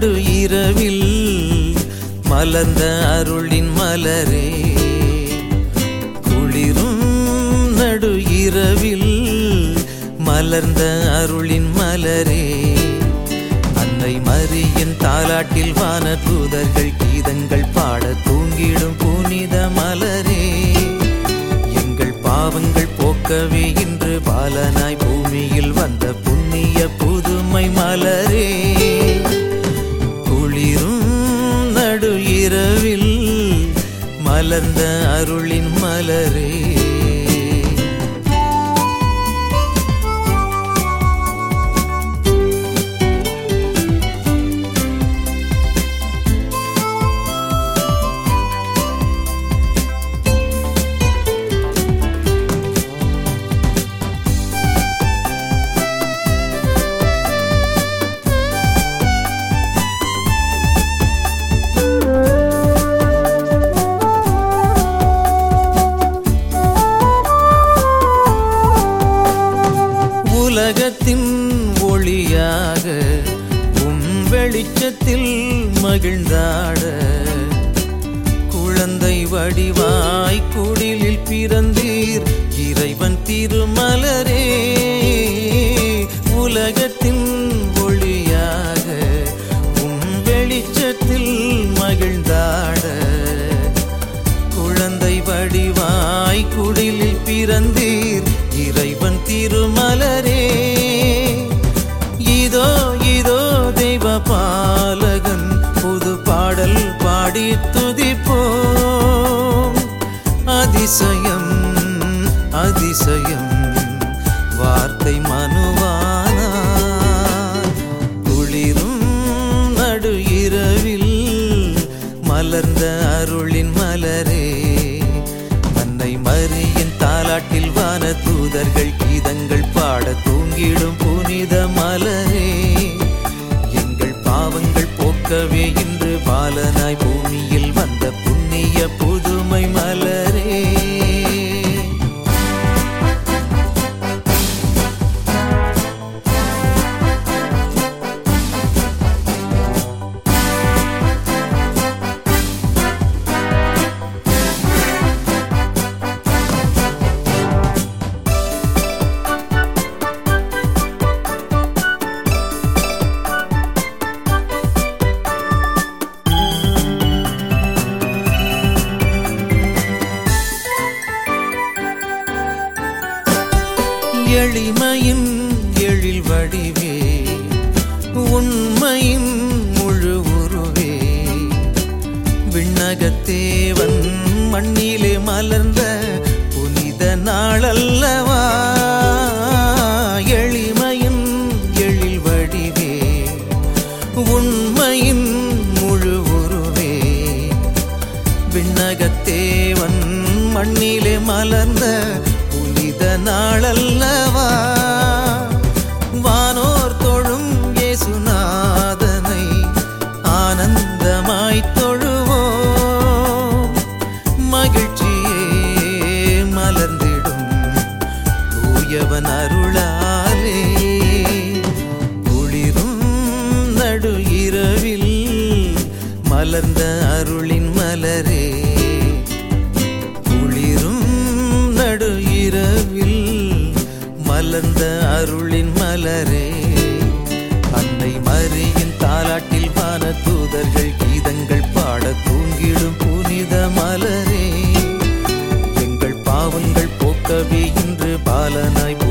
நடு இரவில் மலர்ந்த அருளின் மலரே குளிரும் நடு இரவில் மலர்ந்த அருளின் மலரே அன்னை மரியின் தாலாட்டில் வான தூதர்கள் கீதங்கள் பாட தூங்கிடும் புனித மலரே எங்கள் பாவங்கள் போக்கவே இன்று பாலனாய் பூமியில் வந்த புண்ணிய புதுமை மலரே குளிரும் நடு இரவில் மலர்ந்த அருளின் மலரே உலகத்தின் ஒளியாக உம் வெளிச்சத்தில் மகிழ்ந்தாட குழந்தை வடிவாய் குடிலில் பிறந்தீர் இறைவன் திருமலரே உலகத்தின் ஒளியாக உம் வெளிச்சத்தில் மகிழ்ந்தாட குழந்தை வடிவாய் குடிலில் பிறந்தீர் இறைவன் திருமலரே இதோ இதோ தெய்வ பாலகன் புது பாடல் பாடி துதிப்போம் அதிசயம் அதிசயம் வார்த்தை மனுவானார் குளிரும் நடு இரவில் மலர்ந்த அருளின் மலரே அன்னை மரியின் தாலாட்டில் வான தூதர்கள் கீதங்கள் பாட தூங்கிடும் புனித மலரே எங்கள் பாவங்கள் போக்கவே இன்று பாலனாய் பூமியில் வந்த புண்ணிய புதுமை மலரே எளிமையின் எழில் வடிவே உண்மையின் முழு உருவே விண்ணகத்தேவன் மண்ணிலே மலர்ந்த புனித நாளல்லவா எளிமையின் எழில் வடிவே உண்மையின் முழு உருவே விண்ணகத்தேவன் மண்ணிலே மலர்ந்த புனித நாளல்லவா வானோர் தொழும் இயேசுநாதனை ஆனந்தமாய் தொழுவோம் மகிழ்ச்சியே மலர்ந்திடும் தூயவன் அருளாலே குளிரும் நடு இரவில் மலர்ந்த அருளின் மலரே குளிரும் நடு இரவில் மலர்ந்த அருளின் மலரே அன்னை மரியின் தாலாட்டில் வான தூதர்கள் கீதங்கள் பாட தூங்கிடும் புனித மலரே எங்கள் பாவங்கள் போக்கவே இன்று பாலனாய்